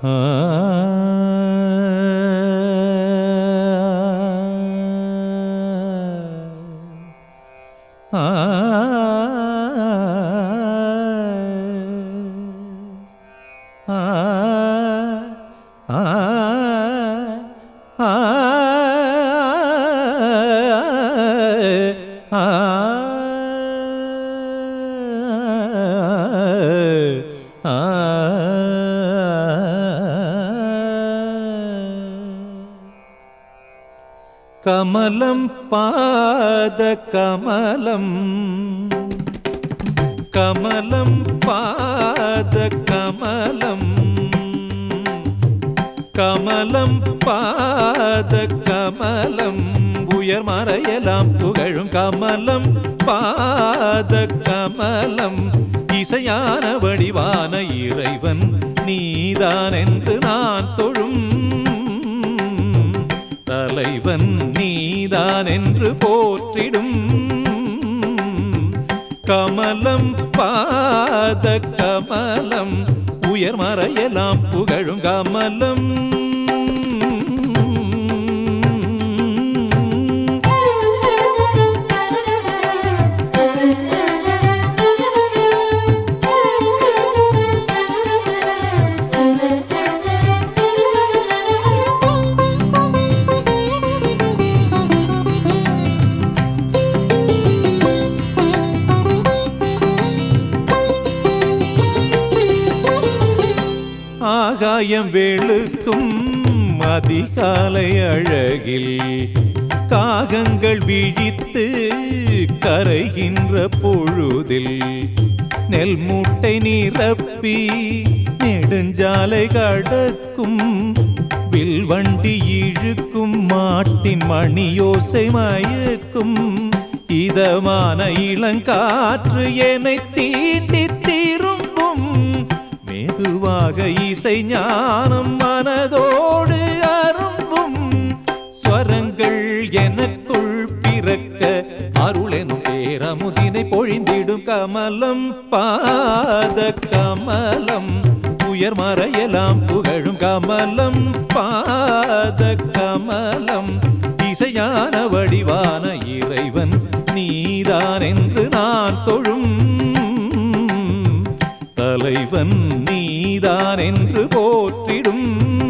கமலம் பாத கமலம் கமலம் பாத கமலம் கமலம் பாத கமலம் உயர் மறையலாம் புகழும் கமலம் பாத கமலம் இசையான வடிவான இறைவன் நீதான் என்று நான் தொழும் தலைவன் நீதான் என்று போற்றிடும் கமலம் பாத கமலம் உயர் மறையலாம் புகழும் கமலம் ஆகாயம் வெளுக்கும் அதிகாலை அழகில் காகங்கள் விழித்து கரைகின்ற பொழுதில் நெல் மூட்டை நிரப்பி நெடுஞ்சாலை கடக்கும் வில்வண்டி இழுக்கும் மாட்டின் மணியோசை மயக்கும் இதமான இளங்காற்று என்னை தீண்டி திரும்பும் மெதுவாக இசை ஞானம் மனதோடு அரும்பும் ஸ்வரங்கள் எனக்குள் பிறக்க அருளெனும் பேரமுதினை பொழிந்திடும் கமலம் பாத கமலம் உயர் மறையலாம் புகழும் கமலம் பாத கமலம் இசையான வடிவான இறைவன் நீதான் என்று நான் தொழும் தலைவன் நீதான் என்று போற்றிடும்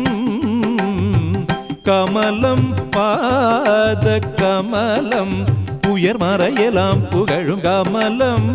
கமலம் பாத கமலம் உயர் மறையலாம் புகழும் கமலம்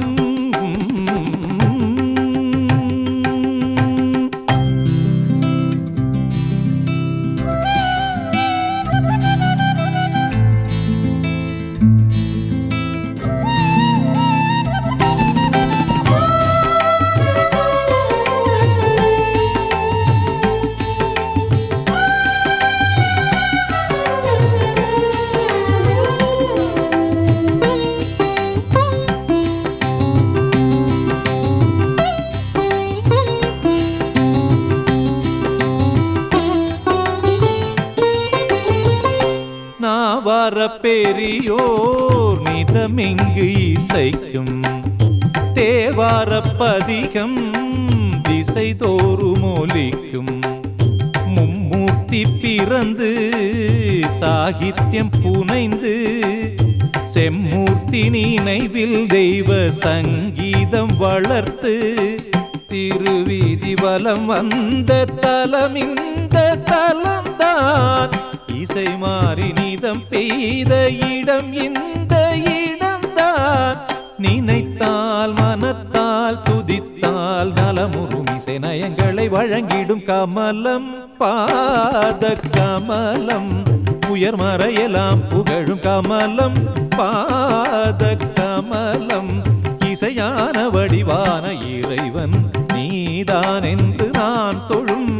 நாவார பெரியோர் நிதமிங்கு இசைக்கும் தேவார பதிகம் திசை தோறும் ஒலிக்கும் மும்மூர்த்தி பிறந்து சாகித்யம் புனைந்து செம்மூர்த்தி நினைவில் தெய்வ சங்கீதம் வளர்த்து திருவீதி வலம் வந்த தலம் இந்த தலம்தான் இசை மாறி நிதம் பெய்த இடம் இந்த இடம்தான் நினைத்தால் மனத்தால் துதித்தால் நலமுறும் இசை நயங்களை வழங்கிடும் கமலம் பாத கமலம் உயர் மறையலாம் புகழும் கமலம் பாத கமலம் இசையான வடிவான இறைவன் நீதான் என்று நான் தொழும்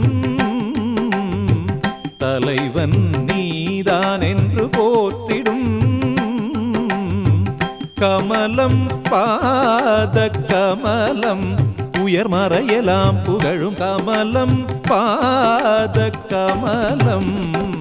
தலைவன் நீதான் என்று போற்றிடும் கமலம் பாத கமலம் உயர் மறையலாம் புகழும் கமலம் பாத கமலம்